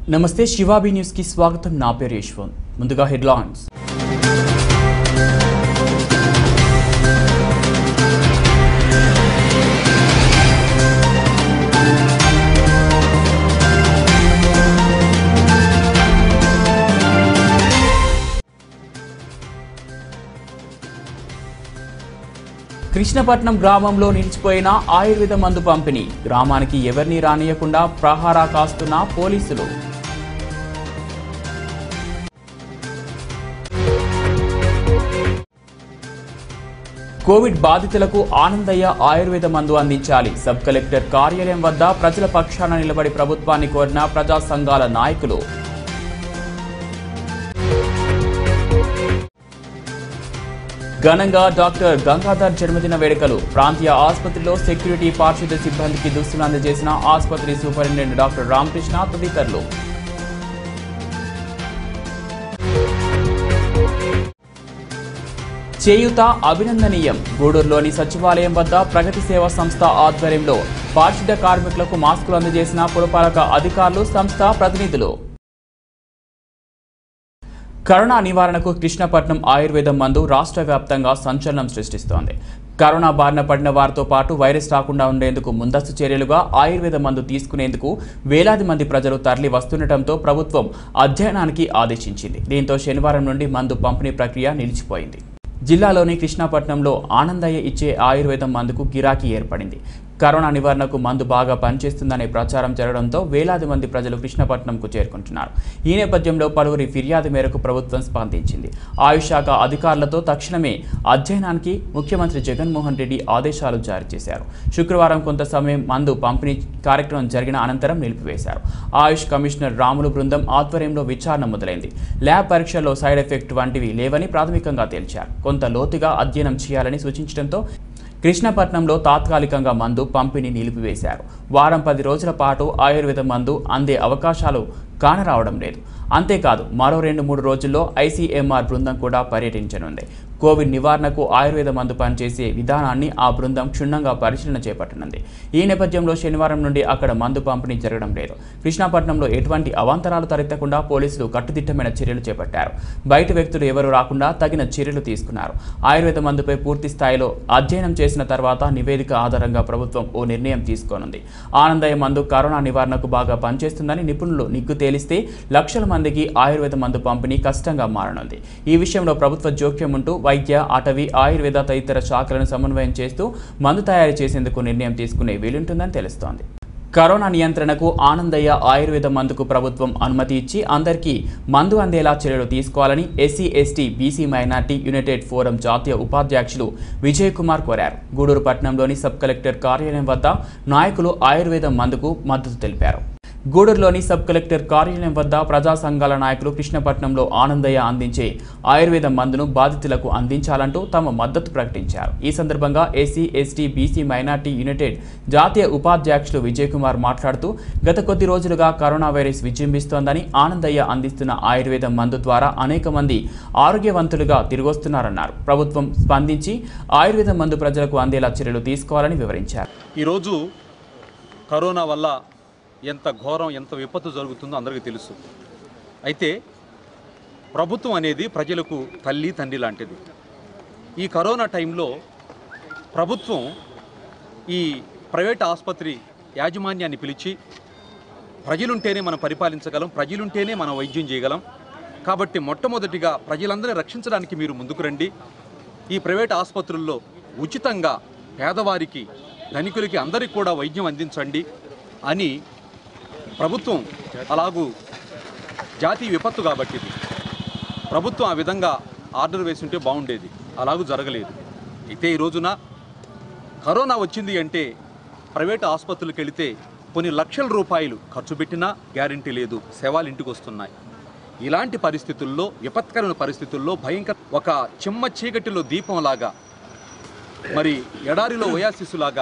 నమస్తే శివాబీ న్యూస్ కి స్వాగతం నా పేరు యశ్వంత్ ముందుగా హెడ్లైన్స్ కృష్ణపట్నం గ్రామంలో నిలిచిపోయిన ఆయుర్వేద మందు పంపిణీ గ్రామానికి ఎవరిని రానియకుండా ప్రహారా కాస్తున్న పోలీసులు కోవిడ్ బాధితులకు ఆనందయ్య ఆయుర్వేద మందు అందించాలి సబ్ కలెక్టర్ కార్యాలయం వద్ద ప్రజల పక్షాన నిలబడి ప్రభుత్వాన్ని కోరిన ప్రజా సంఘాల నాయకులు ఘనంగా డాక్టర్ గంగాధర్ జన్మదిన వేడుకలు ప్రాంతీయ ఆసుపత్రిలో సెక్యూరిటీ పారిశుద్ధ్య సిబ్బందికి దుస్తులు అందజేసిన ఆసుపత్రి సూపరింటెండెంట్ డాక్టర్ రామకృష్ణ తదితరులు చేయుత అభినందనీయం గూడూరులోని సచివాలయం వద్ద ప్రగతి సేవా సంస్థ ఆధ్వర్యంలో పారిశుద్ధ్య కార్మికులకు మాస్కులు అందజేసిన పురపాలక అధికారులు సంస్థ ప్రతినిధులు కరోనా నివారణకు కృష్ణపట్నం ఆయుర్వేదం మందు రాష్ట్ర వ్యాప్తంగా సంచలనం సృష్టిస్తోంది కరోనా బారిన పడిన వారితో పాటు వైరస్ రాకుండా ఉండేందుకు ముందస్తు చర్యలుగా ఆయుర్వేద మందు తీసుకునేందుకు వేలాది మంది ప్రజలు తరలి వస్తుండటంతో ప్రభుత్వం అధ్యయనానికి ఆదేశించింది దీంతో శనివారం నుండి మందు పంపిణీ ప్రక్రియ నిలిచిపోయింది జిల్లాలోని కృష్ణపట్నంలో ఆనందయ్య ఇచ్చే ఆయుర్వేదం మందుకు గిరాకీ ఏర్పడింది కరోనా నివారణకు మందు బాగా పనిచేస్తుందనే ప్రచారం జరగడంతో వేలాది మంది ప్రజలు కృష్ణపట్నంకు చేరుకుంటున్నారు ఈ నేపథ్యంలో పలువురి ఫిర్యాదు మేరకు ప్రభుత్వం స్పందించింది ఆయుష్ శాఖ అధికారులతో తక్షణమే అధ్యయనానికి ముఖ్యమంత్రి జగన్మోహన్ రెడ్డి ఆదేశాలు జారీ చేశారు శుక్రవారం కొంత సమయం మందు పంపిణీ కార్యక్రమం జరిగిన అనంతరం నిలిపివేశారు ఆయుష్ కమిషనర్ రాములు బృందం ఆధ్వర్యంలో విచారణ మొదలైంది ల్యాబ్ పరీక్షల్లో సైడ్ ఎఫెక్ట్ వంటివి లేవని ప్రాథమికంగా తేల్చారు కొంత లోతుగా అధ్యయనం చేయాలని సూచించడంతో కృష్ణపట్నంలో తాత్కాలికంగా మందు పంపిణీ నిలిపివేశారు వారం పది రోజుల పాటు ఆయుర్వేద మందు అందే అవకాశాలు కానరావడం లేదు అంతేకాదు మరో రెండు మూడు రోజుల్లో ఐసీఎంఆర్ బృందం కూడా పర్యటించనుంది కోవిడ్ నివారణకు ఆయుర్వేద మందు పనిచేసే విధానాన్ని ఆ బృందం క్షుణ్ణంగా పరిశీలన చేపట్టనుంది ఈ నేపథ్యంలో శనివారం నుండి అక్కడ మందు పంపిణీ జరగడం లేదు కృష్ణపట్నంలో ఎటువంటి అవాంతరాలు తలెత్తకుండా పోలీసులు కట్టుదిట్టమైన చర్యలు చేపట్టారు బయట వ్యక్తులు ఎవరు రాకుండా తగిన చర్యలు తీసుకున్నారు ఆయుర్వేద మందుపై పూర్తి స్థాయిలో అధ్యయనం చేసిన తర్వాత నివేదిక ఆధారంగా ప్రభుత్వం ఓ నిర్ణయం తీసుకోనుంది ఆనందయ్య మందు కరోనా నివారణకు బాగా పనిచేస్తుందని నిపుణులు నిగ్గు తేలిస్తే లక్షల మందికి ఆయుర్వేద మందు పంపిణీ కష్టంగా మారనుంది ఈ విషయంలో ప్రభుత్వ జోక్యం ఉంటూ వైద్య అటవీ ఆయుర్వేద తదితర శాఖలను సమన్వయం చేస్తూ మందు తయారు చేసేందుకు నిర్ణయం తీసుకునే వీలుంటుందని తెలుస్తోంది కరోనా నియంత్రణకు ఆనందయ్య ఆయుర్వేద మందుకు ప్రభుత్వం అనుమతి ఇచ్చి అందరికీ మందు అందేలా చర్యలు తీసుకోవాలని SC ST BC minority united forum జాతీయ ఉపాధ్యక్షులు విజయ్ కుమార్ కోరారు గూడూరు పట్టణంలోని సబ్ కలెక్టర్ కార్యాలయం వద్ద నాయకులు ఆయుర్వేదం మందుకు మద్దతు తెలిపారు గూడూరులోని సబ్ కలెక్టర్ కార్యాలయం వద్ద ప్రజా సంఘాల నాయకులు కృష్ణపట్నంలో ఆనందయ్య అందించే ఆయుర్వేద మందును బాధితులకు అందించాలంటూ తమ మద్దతు ప్రకటించారు ఈ సందర్భంగా SC ST BC minority united జాతీయ ఉపాధ్యక్షులు విజయ్ కుమార్ మాట్లాడుతూ గత కొద్ది రోజులుగా కరోనా వైరస్ విజృంభిస్తోందని ఆనందయ్య అందిస్తున్న ఆయుర్వేద మందు ద్వారా అనేక మంది ఆరోగ్యవంతులుగా తిరిగొస్తున్నారన్నారు ప్రభుత్వం స్పందించి ఆయుర్వేద మందు ప్రజలకు అందేలా చర్యలు తీసుకోవాలని వివరించారు ఈరోజు కరోనా వల్ల ఎంత ఘోరం ఎంత విపత్తు జరుగుతుందో అందరికీ తెలుసు అయితే ప్రభుత్వం అనేది ప్రజలకు తల్లి తండ్రి లాంటిది ఈ కరోనా టైంలో ప్రభుత్వం ఈ ప్రైవేట్ ఆసుపత్రి యాజమాన్యాన్ని పిలిచి ప్రజలుంటేనే మనం పరిపాలించగలం ప్రజలుంటేనే మనం వైద్యం చేయగలం కాబట్టి మొట్టమొదటిగా ప్రజలందరినీ రక్షించడానికి మీరు ముందుకు రండి ఈ ప్రైవేట్ ఆసుపత్రుల్లో ఉచితంగా పేదవారికి ధనికులకి అందరికీ కూడా వైద్యం అందించండి అని ప్రభుత్వం అలాగూ జాతీయ విపత్తు కాబట్టి ఇది ప్రభుత్వం ఆ విధంగా ఆర్డర్ వేసి ఉంటే బాగుండేది అలాగూ జరగలేదు అయితే ఈ రోజున కరోనా వచ్చింది అంటే ప్రైవేట్ ఆసుపత్రులకు వెళితే కొన్ని లక్షల రూపాయలు ఖర్చు పెట్టినా గ్యారంటీ లేదు సేవలు ఇంటికి వస్తున్నాయి ఇలాంటి పరిస్థితుల్లో విపత్కరమైన పరిస్థితుల్లో భయంకర ఒక చిమ్మ చీకటిలో దీపంలాగా మరి ఎడారిలో ఓయాసిస్సులాగా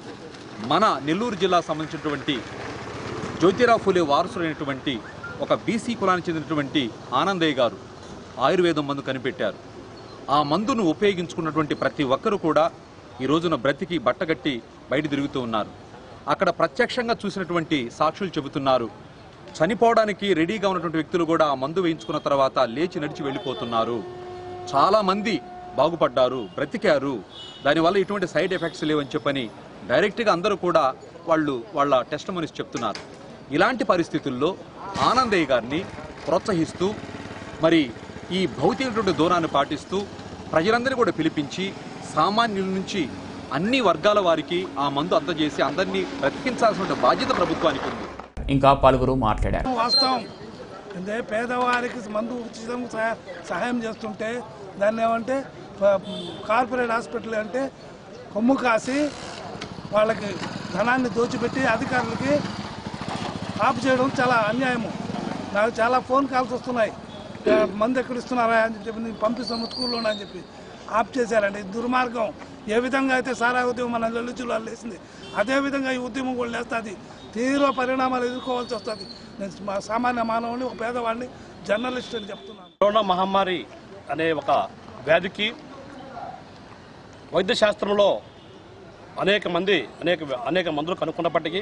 మన నెల్లూరు జిల్లా సంబంధించినటువంటి జ్యోతిరావు ఫులే వారసుడైనటువంటి ఒక బీసీ కులానికి చెందినటువంటి ఆనందయ్య గారు ఆయుర్వేదం మందు కనిపెట్టారు ఆ మందును ఉపయోగించుకున్నటువంటి ప్రతి ఒక్కరూ కూడా ఈ రోజున బ్రతికి బట్టగట్టి బయట తిరుగుతూ ఉన్నారు అక్కడ ప్రత్యక్షంగా చూసినటువంటి సాక్షులు చెబుతున్నారు చనిపోవడానికి రెడీగా ఉన్నటువంటి వ్యక్తులు కూడా ఆ మందు వేయించుకున్న తర్వాత లేచి నడిచి వెళ్ళిపోతున్నారు చాలా మంది బాగుపడ్డారు బ్రతికారు దానివల్ల ఎటువంటి సైడ్ ఎఫెక్ట్స్ లేవని చెప్పని డైరెక్ట్గా అందరూ కూడా వాళ్ళు వాళ్ళ టెస్ట్ మనిషి చెప్తున్నారు ఇలాంటి పరిస్థితుల్లో ఆనందయ్య గారిని ప్రోత్సహిస్తూ మరి ఈ భౌతికటువంటి దూరాన్ని పాటిస్తూ ప్రజలందరినీ కూడా పిలిపించి సామాన్యుల నుంచి అన్ని వర్గాల వారికి ఆ మందు అందజేసి అందరినీ బ్రతికించాల్సిన బాధ్యత ప్రభుత్వానికి ఉంది ఇంకా పలువురు మాట్లాడారు వాస్తవం అంటే పేదవారికి మందు ఉచితం సహా- సహాయం చేస్తుంటే దాన్ని ఏమంటే ప- కార్పొరేట్ హాస్పిటల్ అంటే కొమ్ము కాసి వాళ్ళకి ధనాన్ని దోచిపెట్టి అధికారులకి ఆపు చేయడం చాలా అన్యాయము నాకు చాలా ఫోన్ కాల్స్ వస్తున్నాయి "ఆ, మందు ఎక్కడ ఇస్తున్నారా అని చెప్పి నేను పంపిస్తాము స్కూల్లోనే అని చెప్పి ఆప్ చేశారండి ఇది దుర్మార్గం ఏ విధంగా అయితే సారా ఉద్యమం మన నెల్లూరు జిల్లాలో లేసింది అదే విధంగా ఈ ఉద్యమం కూడా లేస్తుంది తీవ్ర పరిణామాలు ఎదుర్కోవాల్సి వస్తుంది నేను మా సామాన్య మానవుని ఒక పేదవాడిని జర్నలిస్ట్ అని చెప్తున్నాను కరోనా మహమ్మారి అనే ఒక వ్యాధికి వైద్య శాస్త్రంలో అనేక మంది అనేక అనేక మందులు కనుక్కున్నప్పటికీ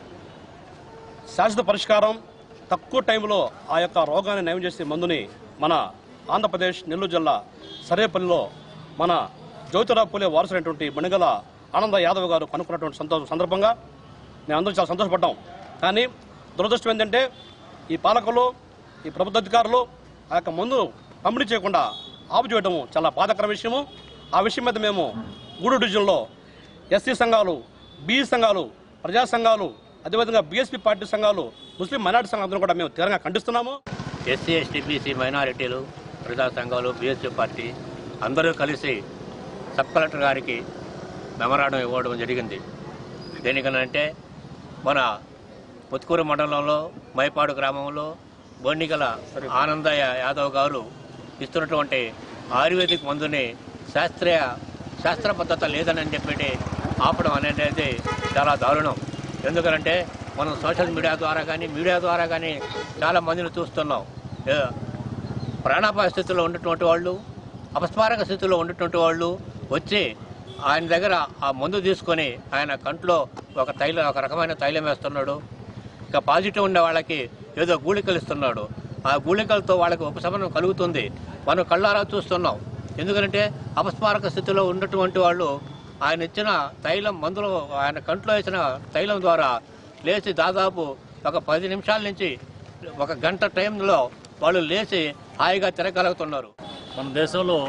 శాశ్వత పరిష్కారం తక్కువ టైంలో ఆ యొక్క రోగాన్ని నయం చేసే మందుని మన ఆంధ్రప్రదేశ్ నెల్లూరు జిల్లా సరేపల్లిలో మన జ్యోతిరావు పూలే వారసులైనటువంటి మణిగల ఆనంద యాదవ్ గారు కనుక్కున్నటువంటి సంతో సందర్భంగా మేము అందరూ చాలా సంతోషపడ్డాం కానీ దురదృష్టం ఏంటంటే ఈ పాలకులు ఈ ప్రభుత్వ అధికారులు ఆ యొక్క మందు పంపిణీ చేయకుండా ఆపు చేయడం చాలా బాధాకర విషయము ఆ విషయం మీద మేము గూడూరు డివిజన్లో ఎస్సీ సంఘాలు బీఈ సంఘాలు ప్రజా సంఘాలు అదేవిధంగా బీఎస్పీ పార్టీ సంఘాలు ముస్లిం మైనార్టీ సంఘాలను కూడా మేము తీవ్రంగా ఖండిస్తున్నాము ఎస్సీ ఎస్టీ బీసీ మైనారిటీలు ప్రజా సంఘాలు బీఎస్పీ పార్టీ అందరూ కలిసి సబ్ కలెక్టర్ గారికి మెమరాండం ఇవ్వడం జరిగింది దేనికనంటే మన ముత్కూరు మండలంలో మైపాడు గ్రామంలో బొన్నిగల ఆనందయ్య యాదవ్ గారు ఇస్తున్నటువంటి ఆయుర్వేదిక్ మందుని శాస్త్రీయ శాస్త్ర పద్ధతి లేదని చెప్పి ఆపడం అనేది చాలా దారుణం ఎందుకంటే మనం సోషల్ మీడియా ద్వారా కానీ మీడియా ద్వారా కానీ చాలా మందిని చూస్తున్నాం ఏ- ప్రాణాపాయ స్థితిలో ఉన్నటువంటి వాళ్ళు అపస్మారక స్థితిలో ఉన్నటువంటి వాళ్ళు వచ్చి ఆయన దగ్గర ఆ మందు తీసుకొని ఆయన కంట్లో ఒక తైలం ఒక రకమైన తైలం వేస్తున్నాడు ఇంకా పాజిటివ్ ఉండే వాళ్ళకి ఏదో గూళికలు ఇస్తున్నాడు ఆ గూళికలతో వాళ్ళకి ఉపశమనం కలుగుతుంది మనం కళ్ళారా చూస్తున్నాం ఎందుకంటే అపస్మారక స్థితిలో ఉన్నటువంటి వాళ్ళు ఆయన ఇచ్చిన తైలం మందులు ఆయన కంట్లో వేసిన తైలం ద్వారా లేచి దాదాపు ఒక పది నిమిషాల నుంచి ఒక గంట టైంలో వాళ్ళు లేచి హాయిగా తిరగలుగుతున్నారు మన దేశంలో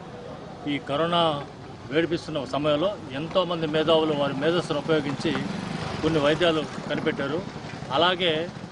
ఈ కరోనా వేడిపిస్తున్న సమయంలో ఎంతోమంది మేధావులు వారి మేధస్సును ఉపయోగించి కొన్ని వైద్యాలు కనిపెట్టారు అలాగే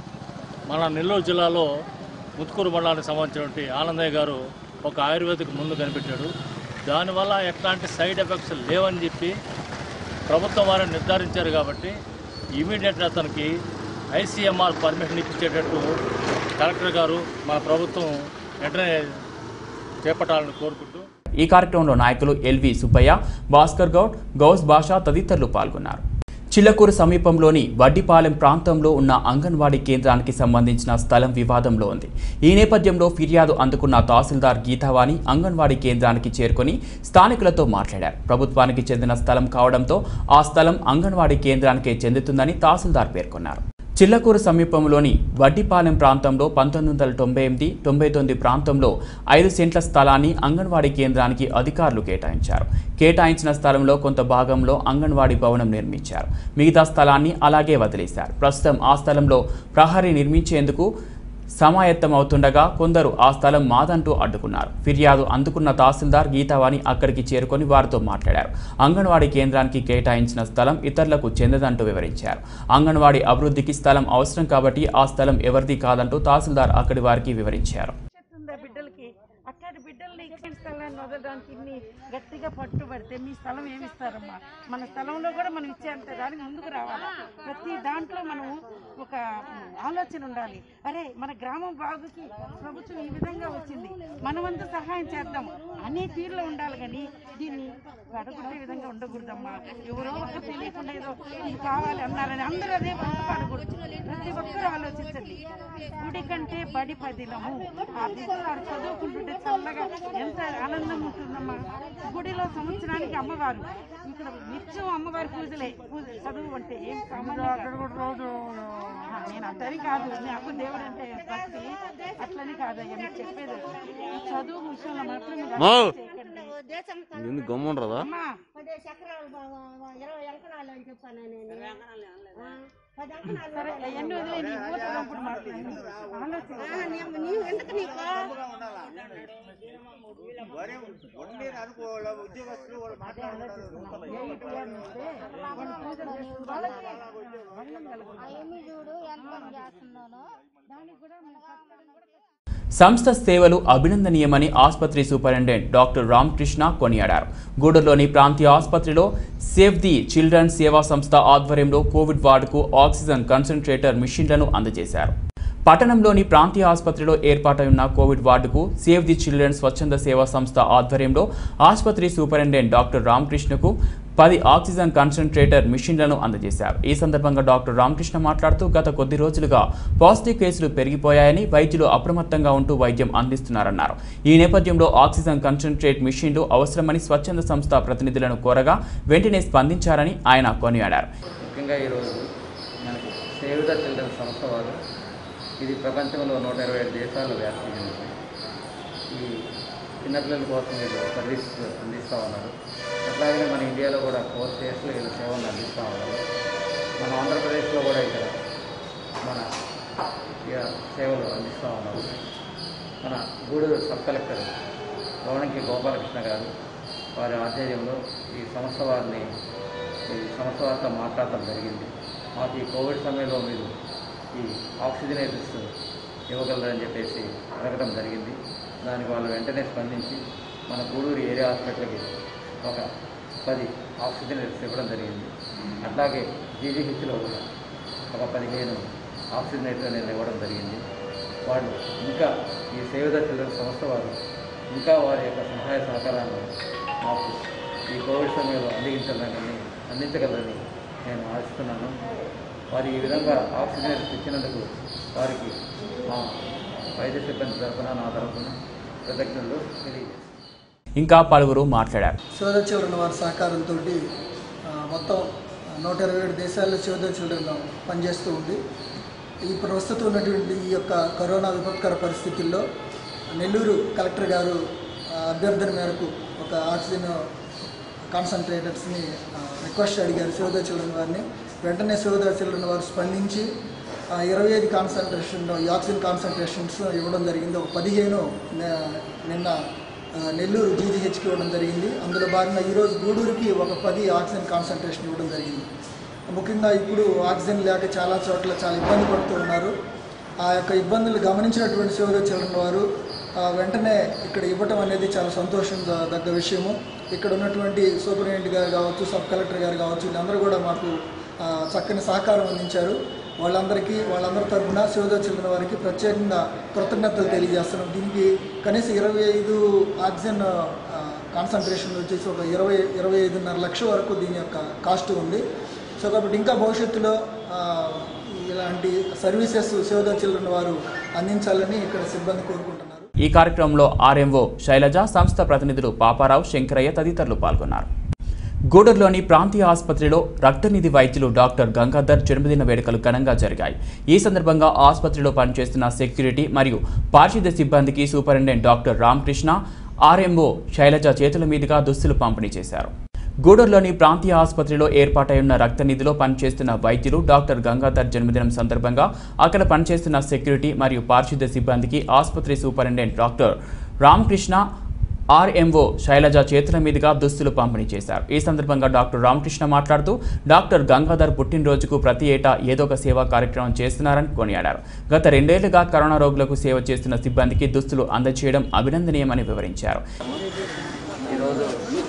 మన నెల్లూరు జిల్లాలో ముత్కూరు మండలానికి సంబంధించినటువంటి ఆనందయ్య గారు ఒక ఆయుర్వేదిక్ ముందు కనిపెట్టాడు దానివల్ల ఎట్లాంటి సైడ్ ఎఫెక్ట్స్ లేవని చెప్పి ప్రభుత్వం వారు నిర్ధారించారు కాబట్టి ఇమీడియట్గా అతనికి ఐసీఎంఆర్ పర్మిషన్ ఇప్పించేటట్టు కలెక్టర్ గారు మన ప్రభుత్వం వెంటనే చేపట్టాలని కోరుకుంటూ ఈ కార్యక్రమంలో నాయకులు ఎల్వి సుబ్బయ్య భాస్కర్ గౌడ్ గౌస్ బాషా తదితరులు పాల్గొన్నారు చిల్లకూరు సమీపంలోని వడ్డిపాలెం ప్రాంతంలో ఉన్న అంగన్వాడీ కేంద్రానికి సంబంధించిన స్థలం వివాదంలో ఉంది ఈ నేపథ్యంలో ఫిర్యాదు అందుకున్న తహసీల్దార్ గీతావాణి అంగన్వాడీ కేంద్రానికి చేరుకొని స్థానికులతో మాట్లాడారు ప్రభుత్వానికి చెందిన స్థలం కావడంతో ఆ స్థలం అంగన్వాడీ కేంద్రానికే చెందుతుందని తహసీల్దార్ పేర్కొన్నారు చిల్లకూరు సమీపంలోని వడ్డిపాలెం ప్రాంతంలో పంతొమ్మిది వందల తొంభై ఎనిమిది తొంభై తొమ్మిది ప్రాంతంలో ఐదు సెంట్ల స్థలాన్ని అంగన్వాడీ కేంద్రానికి అధికారులు కేటాయించారు కేటాయించిన స్థలంలో కొంత భాగంలో అంగన్వాడీ భవనం నిర్మించారు మిగతా స్థలాన్ని అలాగే వదిలేశారు ప్రస్తుతం ఆ స్థలంలో ప్రహరీ నిర్మించేందుకు సమాయత్తం అవుతుండగా కొందరు ఆ స్థలం మాదంటూ అడ్డుకున్నారు ఫిర్యాదు అందుకున్న తహసీల్దార్ గీతావాణి అక్కడికి చేరుకొని వారితో మాట్లాడారు అంగన్వాడీ కేంద్రానికి కేటాయించిన స్థలం ఇతరులకు చెందదంటూ వివరించారు అంగన్వాడీ అభివృద్ధికి స్థలం అవసరం కాబట్టి ఆ స్థలం ఎవరిది కాదంటూ తహసీల్దార్ అక్కడి వారికి వివరించారు ఉందా బిడ్డలకి అట్లాంటి బిడ్డల్ని ఇచ్చిన స్థలాన్ని వదలడానికి ఇన్ని గట్టిగా పట్టుబడితే మీ స్థలం ఏమి ఇస్తారమ్మా మన స్థలంలో కూడా మనం ఇచ్చేంత దానికి ముందుకు రావాలి ప్రతి దాంట్లో మనం ఒక ఆలోచన ఉండాలి అరే మన గ్రామం బాగుకి ప్రభుత్వం ఈ విధంగా వచ్చింది మనమంతా సహాయం చేద్దాం అనే తీరులో ఉండాలి కానీ దీన్ని అడగొట్టే విధంగా ఉండకూడదమ్మా ఎవరో ఒకరు తెలియకుండా ఏదో ఇది కావాలి అన్నారని అందరూ అదే పడకూడదు ప్రతి ఒక్కరూ ఆలోచించండి గుడి కంటే బడి పదిలము ఆ దిగులాడు చదువుకుంటుంటే చల్లగా ఎంత ఆనందం ఉంటుందమ్మా గుడిలో సంవత్సరానికి అమ్మవారు ఇక్కడ నిత్యం అమ్మవారి పూజలే పూజ చదువు అంటే ఏం సామాన్యంగా. ఆ, నేను అట్టని కాదు నాకు దేవుడు అంటే భక్తి అట్లని కాదయ్యా మీకు చెప్పేది ఈ చదువు విషయంలో మాత్రం మీరు అట్లా చేయకండి. ఎందుకు గమ్ముండదా అమ్మా పది చక్రాలు బాగా ఇరవై అంకణాలు అని చెప్పాను నేను ఆ, పది అంకణాలు సరే అవన్నీ వదిలే నీ ఊతలంపుడు మాట్లాడి ఆలోచించు ఆ, నీ- నీవు ఎందుకు నీకు అవన్నీ చూడు ఎంత పని చేస్తున్నాను దానికి కూడా సంస్థ సేవలు అభినందనీయమని ఆసుపత్రి సూపరింటెండెంట్ డాక్టర్ రామకృష్ణ కొనియాడారు గూడూరులోని ప్రాంతీయ ఆసుపత్రిలో సేవ్ ది చిల్డ్రన్ సేవా సంస్థ ఆధ్వర్యంలో కోవిడ్ వార్డుకు ఆక్సిజన్ కన్సంట్రేటర్ మిషన్లను అందజేశారు పట్టణంలోని ప్రాంతీయ ఆసుపత్రిలో ఏర్పాటైన కోవిడ్ వార్డుకు సేవ్ ది చిల్డ్రన్ స్వచ్ఛంద సేవా సంస్థ ఆధ్వర్యంలో ఆసుపత్రి సూపరింటెండెంట్ డాక్టర్ రామకృష్ణకు పది ఆక్సిజన్ కన్సంట్రేటర్ మిషన్లను అందజేశారు ఈ సందర్భంగా డాక్టర్ రామకృష్ణ మాట్లాడుతూ గత కొద్ది రోజులుగా పాజిటివ్ కేసులు పెరిగిపోయాయని వైద్యులు అప్రమత్తంగా ఉంటూ వైద్యం అందిస్తున్నారన్నారు ఈ నేపథ్యంలో ఆక్సిజన్ కన్సంట్రేట్ మిషన్లు అవసరమని స్వచ్ఛంద సంస్థ ప్రతినిధులను కోరగా వెంటనే స్పందించారని ఆయన కొనియాడారు ముఖ్యంగా ఈరోజు మనకి సేవ్ ద చిల్డ్రన్ సంస్థ వారు ఇది ప్రపంచంలో నూట ఇరవై ఏడు దేశాల్లో వ్యాప్తి చెందింది ఈ చిన్నపిల్లల కోసం వీళ్ళు సర్వీస్ అందిస్తూ ఉన్నారు అట్లాగే మన ఇండియాలో కూడా ఫోర్ స్టేట్స్లో వీళ్ళు సేవలను అందిస్తూ ఉన్నారు మన ఆంధ్రప్రదేశ్లో కూడా ఇక్కడ మన ఇక సేవలు అందిస్తూ ఉన్నారు మన గూడూరు సబ్ కలెక్టర్ గౌడంకి గోపాలకృష్ణ గారు వారి ఆధ్వర్యంలో ఈ సంస్థ వారిని ఈ సంస్థ వారితో మాట్లాడటం జరిగింది మాకు ఈ కోవిడ్ సమయంలో మీరు ఈ ఆక్సిజనేటర్స్ ఇవ్వగలరని చెప్పేసి అడగడం జరిగింది దానికి వాళ్ళు వెంటనే స్పందించి మన గూడూరు ఏరియా హాస్పిటల్కి ఒక పది ఆక్సిజనేటర్స్ ఇవ్వడం జరిగింది అట్లాగే జీజీహెచ్లో కూడా ఒక పదిహేను ఆక్సిజనేటర్ అనేది ఇవ్వడం జరిగింది వాళ్ళు ఇంకా ఈ సేవ్ ద చిల్డ్రన్ సంస్థ వారు ఇంకా వారి యొక్క సహాయ సహకారాన్ని మాకు ఈ కోవిడ్ సమయంలో అందించాలని అందించగలరని నేను ఆశిస్తున్నాను వారు ఈ విధంగా ఆక్సిజన్ ఇచ్చినందుకు వారికి మా వైద్య సిబ్బంది తరఫున నా తరఫున కృతజ్ఞతలు తెలియజేస్తాను ఇంకా పలువురు మాట్లాడారు శివద చిల్డ్రన్ వారి సహకారంతో మొత్తం నూట ఇరవై ఏడు దేశాల్లో శివద చిల్డ్రన్ పనిచేస్తూ ఉంది ఈ ప్రస్తుతం ఉన్నటువంటి ఈ యొక్క కరోనా విపత్కర పరిస్థితుల్లో నెల్లూరు కలెక్టర్ గారు ఆ, అభ్యర్థన మేరకు ఒక ఆక్సిజన్ కాన్సన్ట్రేటర్స్ని రిక్వెస్ట్ అడిగారు శివద చిల్డ్రన్ వారిని వెంటనే శివద చిల్డ్రన్ వారు స్పందించి ఆ, ఇరవై ఐదు కాన్సన్ట్రేషన్ ఈ ఆక్సిజన్ కాన్సన్ట్రేషన్స్ ఇవ్వడం జరిగింది ఒక పదిహేను నే- నిన్న ఆ, నెల్లూరు జీజీహెచ్కి ఇవ్వడం జరిగింది అందులో భాగంగా ఈరోజు గూడూరుకి ఒక పది ఆక్సిజన్ కాన్సన్ట్రేషన్ ఇవ్వడం జరిగింది ముఖ్యంగా ఇప్పుడు ఆక్సిజన్ లేక చాలా చోట్ల చాలా ఇబ్బంది పడుతూ ఉన్నారు ఆ యొక్క ఇబ్బందులు గమనించినటువంటి శివద చిల్డ్రన్ వారు ఆ, వెంటనే ఇక్కడ ఇవ్వటం అనేది చాలా సంతోషం ద- దగ్గ విషయము ఇక్కడ ఉన్నటువంటి సూపరింటెండెంట్ గారు కావచ్చు సబ్ కలెక్టర్ గారు కావచ్చు వీళ్ళందరూ కూడా మాకు ఆ, చక్కని సహకారం అందించారు వాళ్ళందరికీ వాళ్ళందరి తరఫున శివద చిల్డ్రన్ వారికి ప్రత్యేకంగా కృతజ్ఞతలు తెలియజేస్తున్నాం దీనికి కనీసం ఇరవై ఐదు ఆక్సిజన్ ఆ, కాన్సన్ట్రేషన్ వచ్చేసి ఒక ఇరవై ఇరవై ఐదున్నర లక్షల వరకు దీని యొక్క కాస్ట్ ఉంది సో కాబట్టి ఇంకా భవిష్యత్తులో ఆ, ఇలాంటి సర్వీసెస్ శివద చిల్డ్రన్ వారు అందించాలని ఇక్కడ సిబ్బంది కోరుకుంటున్నారు ఈ కార్యక్రమంలో ఆర్ఎంఓ శైలజ సంస్థ ప్రతినిధులు పాపారావు శంకరయ్య తదితరులు పాల్గొన్నారు గూడూరులోని ప్రాంతీయ ఆసుపత్రిలో రక్తనిధి వైద్యులు డాక్టర్ గంగాధర్ జన్మదిన వేడుకలు ఘనంగా జరిగాయి ఈ సందర్భంగా ఆసుపత్రిలో పనిచేస్తున్న సెక్యూరిటీ మరియు పారిశుద్ధ్య సిబ్బందికి superintendent doctor Ramakrishna RMO Shailaja చేతుల మీదుగా దుస్తులు పంపిణీ చేశారు గూడూరులోని ప్రాంతీయ ఆసుపత్రిలో ఏర్పాటై ఉన్న రక్తనిధిలో పనిచేస్తున్న వైద్యులు డాక్టర్ గంగాధర్ జన్మదినం సందర్భంగా అక్కడ పనిచేస్తున్న సెక్యూరిటీ మరియు పారిశుద్ధ్య సిబ్బందికి ఆసుపత్రి superintendent doctor Ramakrishna RMO Shailaja చేతుల మీదుగా దుస్తులు పంపిణీ చేశారు ఈ సందర్భంగా డాక్టర్ రామకృష్ణ మాట్లాడుతూ డాక్టర్ గంగాధర్ పుట్టినరోజుకు ప్రతి ఏటా ఏదో ఒక సేవా కార్యక్రమం చేస్తున్నారని కొనియాడారు గత రెండేళ్లుగా కరోనా రోగులకు సేవ చేస్తున్న సిబ్బందికి దుస్తులు అందజేయడం అభినందనీయమని వివరించారు ఈరోజు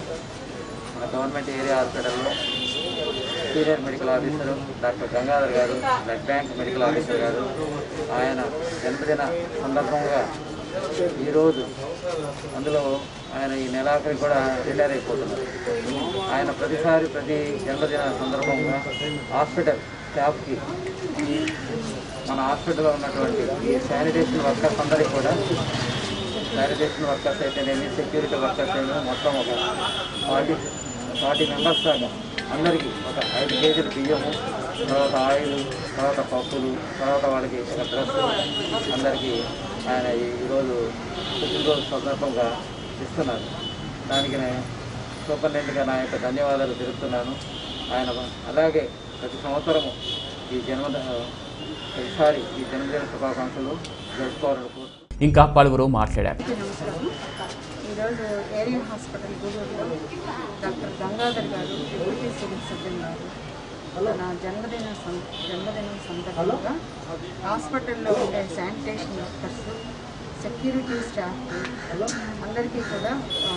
మన గవర్నమెంట్ ఏరియా హాస్పిటల్లో senior medical officer doctor Gangadhar garu blood bank medical officer గారు ఆయన జన్మదిన సందర్భంగా ఈరోజు అందులో ఆయన ఈ నెలాఖరి కూడా రిటైర్ అయిపోతున్నారు ఆయన ప్రతిసారి ప్రతి జన్మదిన సందర్భంగా హాస్పిటల్ స్టాఫ్కి ఈ మన హాస్పిటల్లో ఉన్నటువంటి ఈ శానిటేషన్ వర్కర్స్ అందరికీ కూడా శానిటేషన్ వర్కర్స్ అయితేనేమి సెక్యూరిటీ వర్కర్స్ అయినా మొత్తం ఒక ఫార్టీ ఫార్టీ మెంబర్స్ దాకా అందరికీ ఒక ఐదు కేజీల బియ్యము తర్వాత ఆయిల్ తర్వాత పప్పులు తర్వాత వాళ్ళకి ఒక డ్రెస్ అందరికీ ఆయన ఈరోజు పుట్టినరోజు సందర్భంగా ఇస్తున్నారు దానికి నేను సూపరింటెండెంట్గా నా యొక్క ధన్యవాదాలు తెలుపుతున్నాను ఆయన అలాగే ప్రతి సంవత్సరము ఈ జన్మదిన ప్రతిసారి ఈ జన్మదిన శుభాకాంక్షలు జరుపుకోవాలని కోరుతున్నాను ఇంకా పలువురు మాట్లాడారు నమస్కారం ఈరోజు ఏరియా హాస్పిటల్ గూడూరులో doctor Gangadhar garu deputy civil surgeon గారు నా జన్మదిన సం- జన్మదినం సందర్భంగా హాస్పిటల్లో ఉండే శానిటేషన్ వర్కర్స్ సెక్యూరిటీ స్టాఫ్ అందరికీ కూడా ఆ,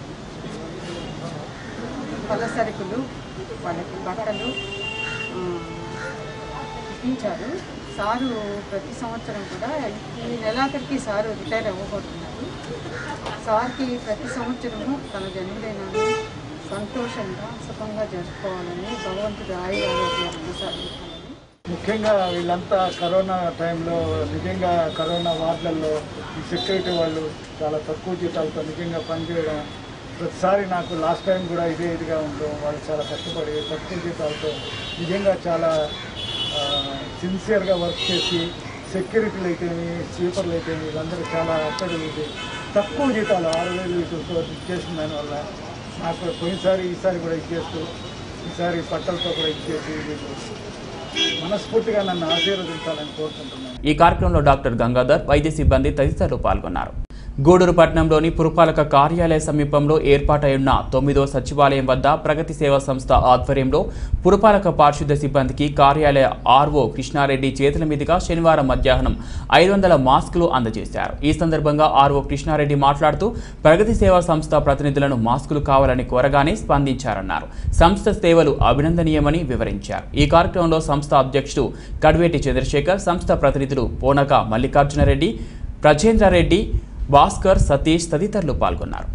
పలసరుకులు వాళ్ళకి బట్టలు ఆ, ఇప్పించారు సారు ప్రతి సంవత్సరం కూడా ఈ నెలాఖరికి సారు రిటైర్ అవ్వబోతున్నారు సార్కి ప్రతి సంవత్సరము తన జన్మదినాన్ని సంతోషంగా సుఖంగా జరుపుకోవాలని భగవంతుడు ఆయుర ఆరోగ్యాలు ప్రసాదించాలని ముఖ్యంగా వీళ్ళంతా కరోనా టైంలో నిజంగా కరోనా వార్డులలో ఈ సెక్యూరిటీ వాళ్ళు చాలా తక్కువ జీతాలతో నిజంగా పనిచేయడం ప్రతిసారి నాకు లాస్ట్ టైం కూడా ఇదే ఇదిగా ఉండడం వాళ్ళు చాలా కష్టపడి తక్కువ జీతాలతో నిజంగా చాలా సిన్సియర్గా వర్క్ చేసి సెక్యూరిటీలు అయితేమి స్వీపర్లు అయితేమి వీళ్ళందరూ చాలా అక్కడి ఇది తక్కువ జీతాలు ఆరు వేలు వీటితో ఇచ్చేసిన దానివల్ల నాకు పోయినసారి ఈసారి కూడా ఇచ్చేస్తూ ఈసారి పట్టలతో కూడా ఇచ్చేసి వీళ్ళు మనస్ఫూర్తిగా నన్ను ఆశీర్వదించాలని కోరుకుంటున్నాను ఈ కార్యక్రమంలో డాక్టర్ గంగాధర్ వైద్య సిబ్బంది తదితరులు పాల్గొన్నారు గూడూరు పట్టణంలోని పురపాలక కార్యాలయ సమీపంలో ఏర్పాటైన తొమ్మిదో సచివాలయం వద్ద ప్రగతి సేవా సంస్థ ఆధ్వర్యంలో పురపాలక పారిశుద్ధ్య సిబ్బందికి కార్యాలయ ఆర్ఓ కృష్ణారెడ్డి చేతుల మీదుగా శనివారం మధ్యాహ్నం ఐదు వందల మాస్కులు అందజేశారు ఈ సందర్భంగా ఆర్ఓ కృష్ణారెడ్డి మాట్లాడుతూ ప్రగతి సేవా సంస్థ ప్రతినిధులను మాస్కులు కావాలని కోరగానే స్పందించారన్నారు సంస్థ సేవలు అభినందనీయమని వివరించారు ఈ కార్యక్రమంలో సంస్థ అధ్యక్షుడు కడ్వేటి చంద్రశేఖర్ సంస్థ ప్రతినిధులు పోనక మల్లికార్జునరెడ్డి ప్రజేంద్రారెడ్డి భాస్కర్ సతీష్ తదితరులు పాల్గొన్నారు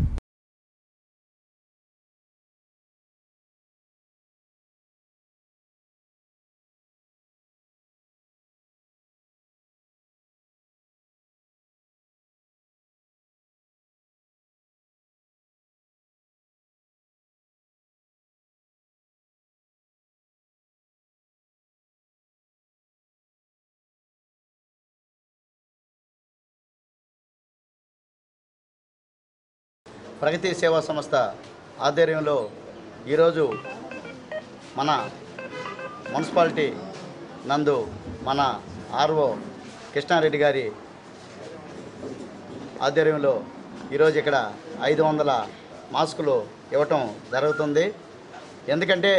ప్రగతి సేవా సంస్థ ఆధ్వర్యంలో ఈరోజు మన మున్సిపాలిటీ నందు మన ఆర్ఓ కృష్ణారెడ్డి గారి ఆధ్వర్యంలో ఈరోజు ఇక్కడ ఐదు వందల మాస్కులు ఇవ్వటం జరుగుతుంది ఎందుకంటే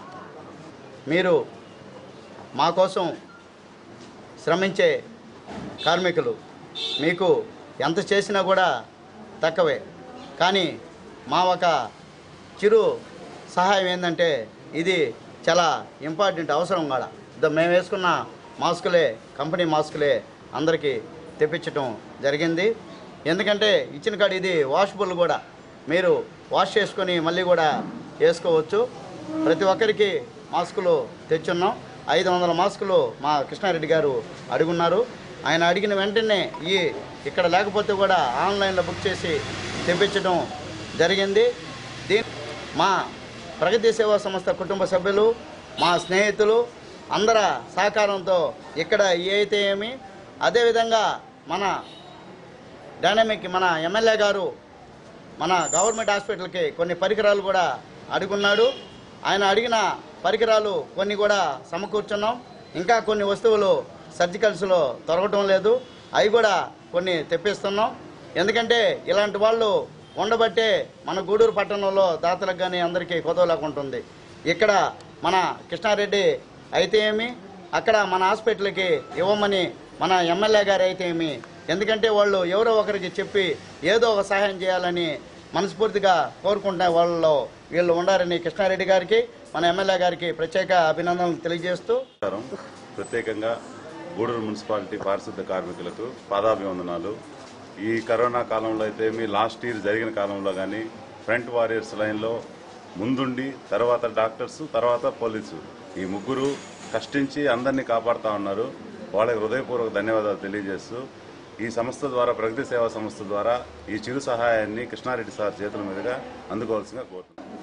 మీరు మా కోసం శ్రమించే కార్మికులు మీకు ఎంత చేసినా కూడా తక్కువే కానీ మా ఒక చిరు సహాయం ఏంటంటే ఇది చాలా ఇంపార్టెంట్ అవసరం కూడా ఇదో మేము వేసుకున్న మాస్కులే కంపెనీ మాస్కులే అందరికీ తెప్పించటం జరిగింది ఎందుకంటే ఇచ్చిన కాడ ఇది వాషబుల్ కూడా మీరు వాష్ చేసుకొని మళ్ళీ కూడా వేసుకోవచ్చు ప్రతి ఒక్కరికి మాస్కులు తెచ్చున్నాం ఐదు వందల మాస్కులు మా కృష్ణారెడ్డి గారు అడుగున్నారు ఆయన అడిగిన వెంటనే ఈ ఇక్కడ లేకపోతే కూడా ఆన్లైన్లో బుక్ చేసి తెప్పించడం జరిగింది దీని మా ప్రగతి సేవా సంస్థ కుటుంబ సభ్యులు మా స్నేహితులు అందర సహకారంతో ఇక్కడ ఏ అయితే ఏమి అదేవిధంగా మన డైనమిక్ మన ఎమ్మెల్యే గారు మన గవర్నమెంట్ హాస్పిటల్కి కొన్ని పరికరాలు కూడా అడుగున్నాడు ఆయన అడిగిన పరికరాలు కొన్ని కూడా సమకూర్చున్నాం ఇంకా కొన్ని వస్తువులు సర్జికల్స్లో దొరకటం లేదు అవి కూడా కొన్ని తెప్పిస్తున్నాం ఎందుకంటే ఇలాంటి వాళ్ళు ఉండబట్టే మన గూడూరు పట్టణంలో దాతలకు కానీ అందరికీ కొదవలేక ఉంటుంది ఇక్కడ మన కృష్ణారెడ్డి అయితే ఏమి అక్కడ మన హాస్పిటల్కి ఇవ్వమని మన ఎమ్మెల్యే గారు అయితే ఏమి ఎందుకంటే వాళ్ళు ఎవరో ఒకరికి చెప్పి ఏదో ఒక సహాయం చేయాలని మనస్ఫూర్తిగా కోరుకుంటున్న వాళ్ళలో వీళ్ళు ఉండారని కృష్ణారెడ్డి గారికి మన ఎమ్మెల్యే గారికి ప్రత్యేక అభినందనలు తెలియజేస్తూ నమస్కారం ప్రత్యేకంగా గూడూరు మున్సిపాలిటీ పారిశుద్ధ కార్మికులకు పాదాభివందనాలు ఈ కరోనా కాలంలో అయితే మీ లాస్ట్ ఇయర్ జరిగిన కాలంలో కానీ ఫ్రంట్ వారియర్స్ లైన్లో ముందుండి తర్వాత డాక్టర్స్ తర్వాత పోలీసు ఈ ముగ్గురు కష్టించి అందరినీ కాపాడుతూ ఉన్నారు వాళ్ళకి హృదయపూర్వక ధన్యవాదాలు తెలియజేస్తూ ఈ సంస్థ ద్వారా ప్రగతి సేవా సంస్థ ద్వారా ఈ చిరు సహాయాన్ని కృష్ణారెడ్డి సార్ చేతుల మీదుగా అందుకోవాల్సిందిగా కోరుతున్నాను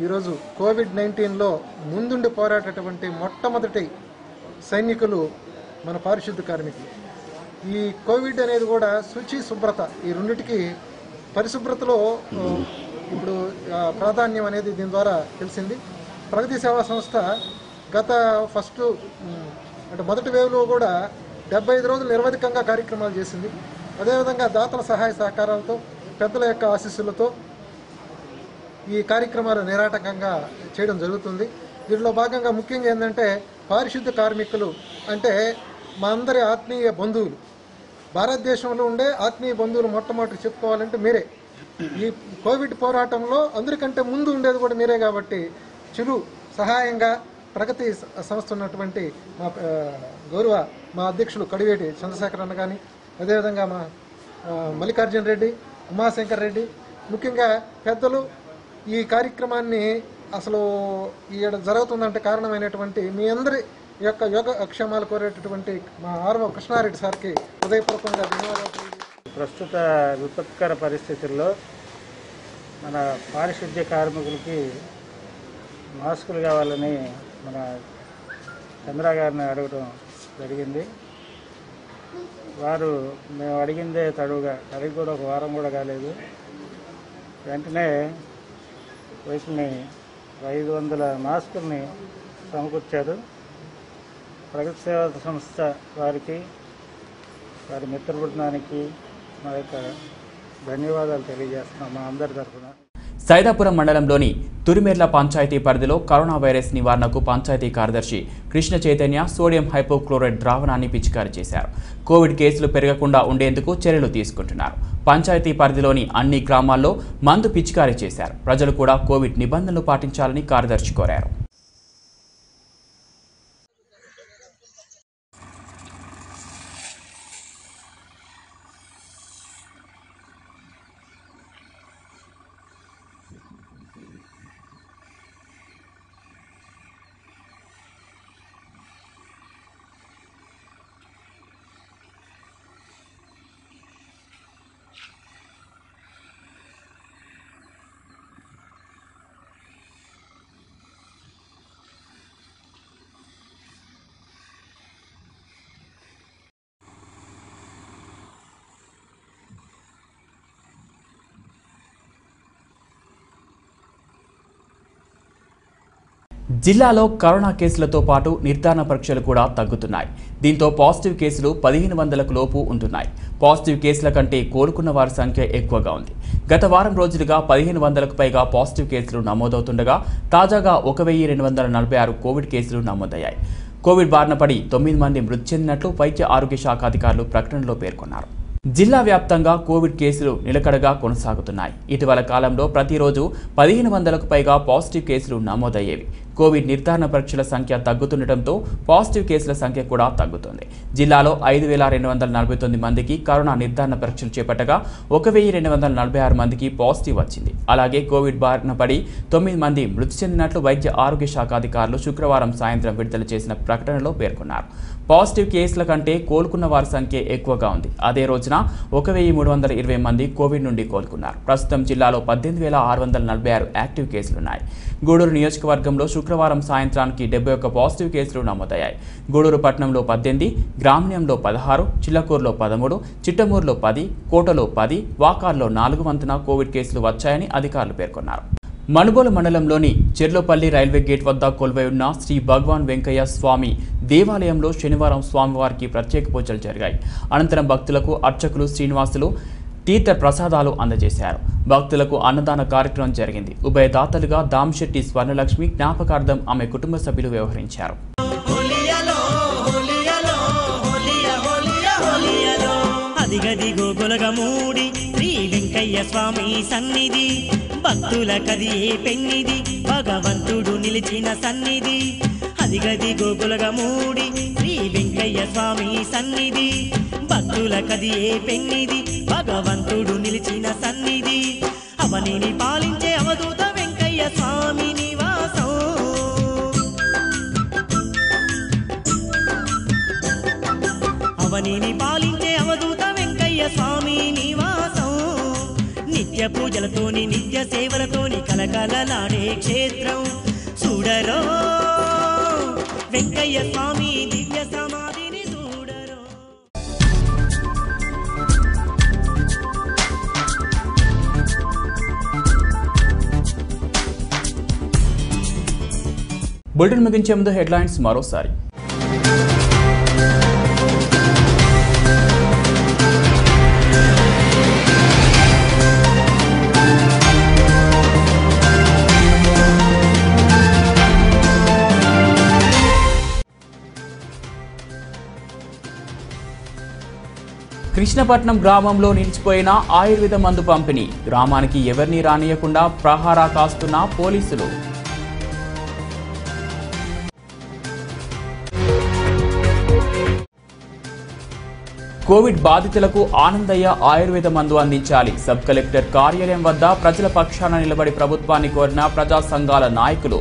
ఈరోజు కోవిడ్ నైన్టీన్లో ముందుండి పోరాటటువంటి మొట్టమొదటి సైనికులు మన పారిశుద్ధ కార్మికులు ఈ కోవిడ్ అనేది కూడా శుచి శుభ్రత ఈ రెండిటికి పరిశుభ్రతలో ఆ, ఇప్పుడు ఆ, ప్రాధాన్యం అనేది దీని ద్వారా తెలిసింది ప్రగతి సేవా సంస్థ గత ఫస్ట్ ఉమ్, అంటే మొదటి వేవ్లో కూడా డెబ్బై ఐదు రోజులు నిరవధికంగా కార్యక్రమాలు చేసింది అదేవిధంగా దాతల సహాయ సహకారాలతో పెద్దల యొక్క ఆశీస్సులతో ఈ కార్యక్రమాలు నిరాటకంగా చేయడం జరుగుతుంది దీనిలో భాగంగా ముఖ్యంగా ఏంటంటే పారిశుద్ధ కార్మికులు అంటే మా అందరి ఆత్మీయ బంధువులు భారతదేశంలో ఉండే ఆత్మీయ బంధువులు మొట్టమొదటి చెప్పుకోవాలంటే మీరే ఈ కోవిడ్ పోరాటంలో అందరికంటే ముందు ఉండేది కూడా మీరే కాబట్టి చిరు సహాయంగా ప్రగతి స- సంస్థ ఉన్నటువంటి మా ఆ, గౌరవ మా అధ్యక్షులు కడివేటి చంద్రశేఖర్ అన్న కానీ అదేవిధంగా మా ఆ, మల్లికార్జున రెడ్డి ఉమాశంకర్ రెడ్డి ముఖ్యంగా పెద్దలు ఈ కార్యక్రమాన్ని అసలు ఈడ జరుగుతుందంటే కారణమైనటువంటి మీ అందరి యొక్క యోగ క్షేమాలు కోరేటటువంటి మా ఆర్వ కృష్ణారెడ్డి సార్కి హృదయపూర్వకంగా ధన్యవాదాలు తెలియజేస్తున్నాను. ప్రస్తుత విపత్కర పరిస్థితుల్లో మన పారిశుద్ధ్య కార్మికులకి మాస్కులు కావాలని మన చంద్ర గారిని అడగడం జరిగింది వారు మేము అడిగిందే తడుగా అడిగి కూడా ఒక వారం కూడా కాలేదు వెంటనే వీటిని ఐదు వందల మాస్కుల్ని సమకూర్చారు ప్రగతి సేవా సంస్థ వారికి వారి మిత్ర బృందానికి మా యొక్క ధన్యవాదాలు తెలియజేస్తున్నాం మా అందరి తరఫున సైదాపురం మండలంలోని తురిమెర్ల పంచాయతీ పరిధిలో కరోనా వైరస్ నివారణకు పంచాయతీ కార్యదర్శి కృష్ణ చైతన్య సోడియం హైపోక్లోరైడ్ ద్రావణాన్ని పిచికారీ చేశారు కోవిడ్ కేసులు పెరగకుండా ఉండేందుకు చర్యలు తీసుకుంటున్నారు పంచాయతీ పరిధిలోని అన్ని గ్రామాల్లో మందు పిచికారీ చేశారు ప్రజలు కూడా కోవిడ్ నిబంధనలు పాటించాలని కార్యదర్శి కోరారు జిల్లాలో కరోనా కేసులతో పాటు నిర్ధారణ పరీక్షలు కూడా తగ్గుతున్నాయి దీంతో పాజిటివ్ కేసులు పదిహేను వందలకు లోపు ఉంటున్నాయి పాజిటివ్ కేసుల కంటే కోలుకున్న వారి సంఖ్య ఎక్కువగా ఉంది గత వారం రోజులుగా పదిహేను వందలకు పైగా పాజిటివ్ కేసులు నమోదవుతుండగా తాజాగా ఒక వెయ్యి రెండు వందల నలభై ఆరు కోవిడ్ కేసులు నమోదయ్యాయి కోవిడ్ బారిన పడి తొమ్మిది మంది మృతి చెందినట్లు వైద్య ఆరోగ్య శాఖ అధికారులు ప్రకటనలో పేర్కొన్నారు జిల్లా వ్యాప్తంగా కోవిడ్ కేసులు నిలకడగా కొనసాగుతున్నాయి ఇటీవల కాలంలో ప్రతిరోజు పదిహేను వందలకు పైగా పాజిటివ్ కేసులు నమోదయ్యేవి కోవిడ్ నిర్ధారణ పరీక్షల సంఖ్య తగ్గుతుండటంతో పాజిటివ్ కేసుల సంఖ్య కూడా తగ్గుతుంది జిల్లాలో ఐదు వేల రెండు వందల నలభై తొమ్మిది మందికి కరోనా నిర్ధారణ పరీక్షలు చేపట్టగా ఒక వెయ్యి రెండు వందల నలభై ఆరు మందికి పాజిటివ్ వచ్చింది అలాగే కోవిడ్ బారిన పడి తొమ్మిది మంది మృతి చెందినట్లు వైద్య ఆరోగ్య శాఖ అధికారులు శుక్రవారం సాయంత్రం విడుదల చేసిన ప్రకటనలో పేర్కొన్నారు పాజిటివ్ కేసుల కంటే కోలుకున్న వారి సంఖ్య ఎక్కువగా ఉంది అదే రోజున ఒక వెయ్యి మూడు వందల ఇరవై మంది కోవిడ్ నుండి కోలుకున్నారు ప్రస్తుతం జిల్లాలో పద్దెనిమిది వేల ఆరు వందల నలభై ఆరు యాక్టివ్ కేసులున్నాయి గూడూరు నియోజకవర్గంలో శుక్రవారం సాయంత్రానికి డెబ్బై ఒక్క పాజిటివ్ కేసులు నమోదయ్యాయి గూడూరు పట్టణంలో పద్దెనిమిది గ్రామ్యంలో పదహారు చిల్లకూరులో పదమూడు చిట్టమూరులో పది కోటలో పది వాకార్లో నాలుగు వంతున కోవిడ్ కేసులు వచ్చాయని అధికారులు పేర్కొన్నారు మనుబోలు మండలంలోని చెర్లోపల్లి రైల్వే గేట్ వద్ద కొలువై ఉన్న శ్రీ భగవాన్ వెంకయ్య స్వామి దేవాలయంలో శనివారం స్వామివారికి ప్రత్యేక పూజలు జరిగాయి అనంతరం భక్తులకు అర్చకులు శ్రీనివాసులు తీర్థ ప్రసాదాలు అందజేశారు భక్తులకు అన్నదాన కార్యక్రమం జరిగింది ఉభయ దాతలుగా దామ్శెట్టి స్వర్ణలక్ష్మి జ్ఞాపకార్థం ఆమె కుటుంబ సభ్యులు వ్యవహరించారు అదిగదిగో గొలగమూడి శ్రీ వెంకయ్య స్వామి సన్నిధి భక్తుల కదియే పెన్నిది భగవంతుడు నిలిచిన సన్నిధి అదిగదిగో గొలగమూడి శ్రీ వెంకయ్య స్వామి సన్నిధి భక్తుల కదియే పెన్నిది భగవంతుడు నిలిచిన సన్నిధి అవనిని పాలించే అవధూత వెంకయ్య స్వామి నివాసం అవనిని పాలించే అవధూత వెంకయ్య స్వామి నివాసం నిత్య నిత్య పూజలతోని నిత్య సేవలతోని కలకలలాడే క్షేత్రం చూడరో వెంకయ్య స్వామి దివ్య సమాధిని చూడరో బులెటిన్ ముగించే ముందు హెడ్లైన్స్ మరోసారి కృష్ణపట్నం గ్రామంలో నిలిచిపోయిన ఆయుర్వేద మందు పంపిణీ గ్రామానికి ఎవరిని రానియకుండా ప్రహారా కాస్తున్న పోలీసులు కోవిడ్ బాధితులకు ఆనందయ్య ఆయుర్వేద మందు అందించాలి సబ్ కలెక్టర్ కార్యాలయం వద్ద ప్రజల పక్షాన నిలబడి ప్రభుత్వాన్ని కోరిన ప్రజా సంఘాల నాయకులు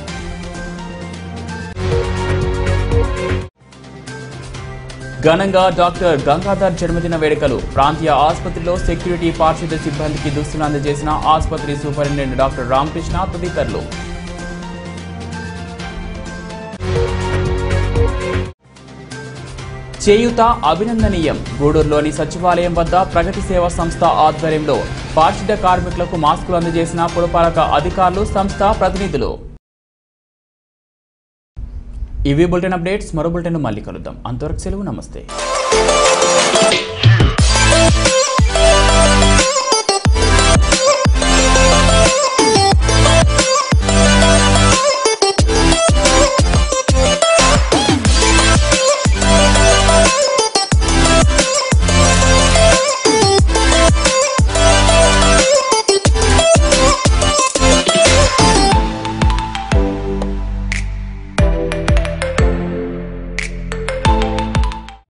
ఘనంగా డాక్టర్ గంగాధర్ జన్మదిన వేడుకలు ప్రాంతీయ ఆసుపత్రిలో సెక్యూరిటీ పారిశుద్ధ్య సిబ్బందికి దుస్తులు అందజేసిన ఆసుపత్రి సూపరింటెండెంట్ డాక్టర్ రామకృష్ణ తదితరులు చేయుత అభినందనీయం గూడూరులోని సచివాలయం వద్ద ప్రగతి సేవా సంస్థ ఆధ్వర్యంలో పారిశుద్ధ్య కార్మికులకు మాస్కులు అందజేసిన పురపాలక అధికారులు సంస్థ ప్రతినిధులు ఇవి బులెటిన్ అప్డేట్స్ మరో బులెటిన్ మళ్ళీ కలుద్దాం అంతవరకు సెలవు నమస్తే